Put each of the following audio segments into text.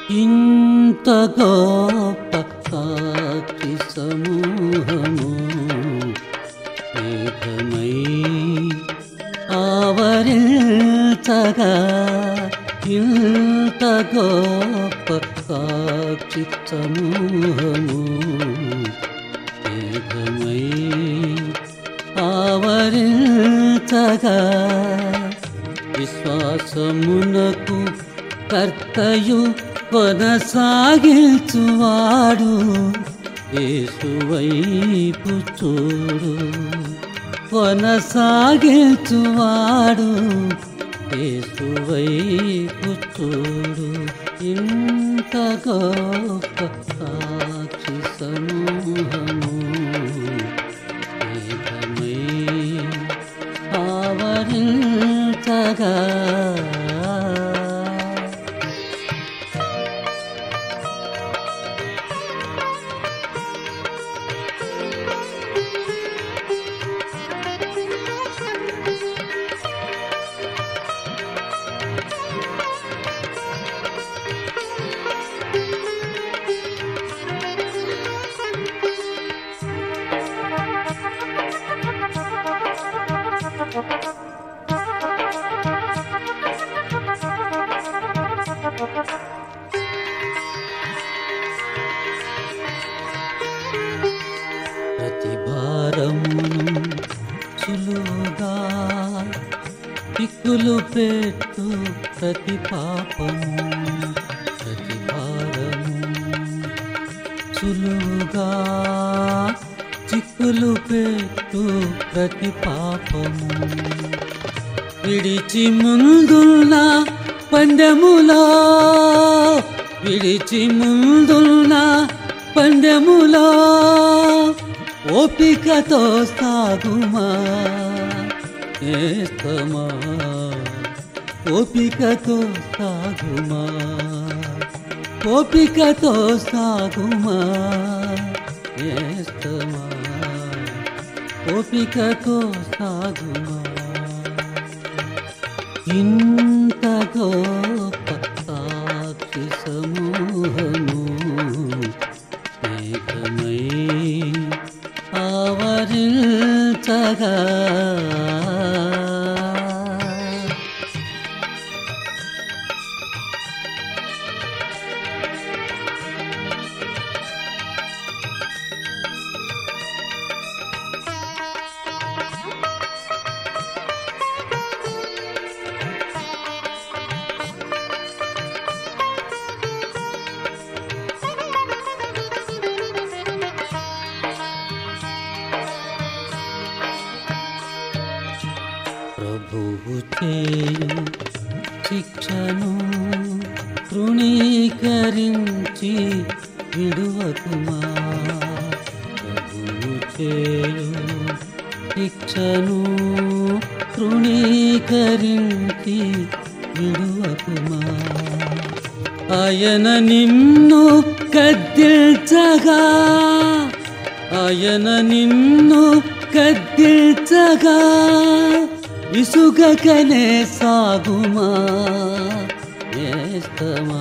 ఇంత గొప్ప సాక్షి సమూహము మేఘమై ఆవరించగా ఇంత గొప్ప సాక్షి సమూహము మేఘమై ఆవరించగా విశ్వాసమునకు కర్తయు కొనసాగించువాడు యేసువైపు చూడు కొనసాగించువాడు యేసువైపు చూడు ఇంత గొప్ప సాక్షి సమూహము మేఘమై ఆవరించగా ప్రతి భారమును సులువుగా దిక్కులు పెట్టు ప్రతి పాపము ప్రతి భారము సులువుగా చిక్కులు పెట్టు ప్రతి పాపము విడిచి ముందున్న పందెములో విడిచి ముందున్న పందెములో ఓపికతో సాగుమా ఏస్తమా ఓపికతో సాగుమా ఓపికతో సాగుమా ఏస్తమా ఓపికతో సాగుమా ఇంత గొప్ప సాక్షి సమూహము మేఘమై ఆవరించగా ప్రభువు చేయు శిక్షను తృణీకరించి విడువకుమా ప్రభువు చేయు శిక్షను తృణీకరించి విడువకుమా ఆయన నిన్ను కద్దిల్చగా ఆయన నిన్ను కద్దిల్చగా విసుగకనే సాగుమా నేస్తమా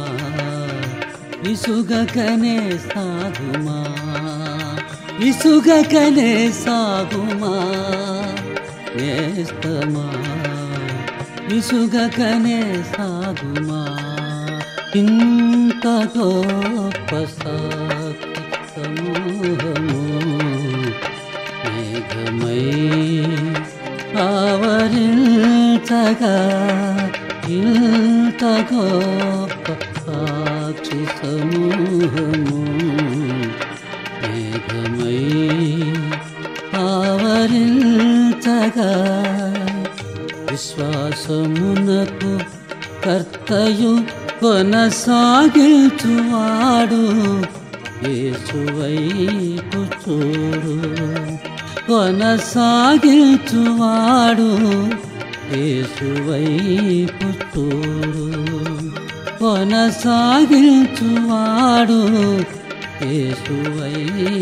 విసుగకనే సాగుమా విసుగకనే సాగుమా నేస్తమా విసుగకనే సాగుమా ఇంత గొప్ప సాక్షి సమూహము మేఘమై ఆవరించగా ఇంత గొప్ప సాక్షి సమూహము మేఘమై ఆవరించగా విశ్వాసమునకు కర్తయు కొనసాగించువాడు యేసువైపు చూడు కొనసాగించువాడు యేసువైపు చూడు కొనసాగించువాడు యేసువైపు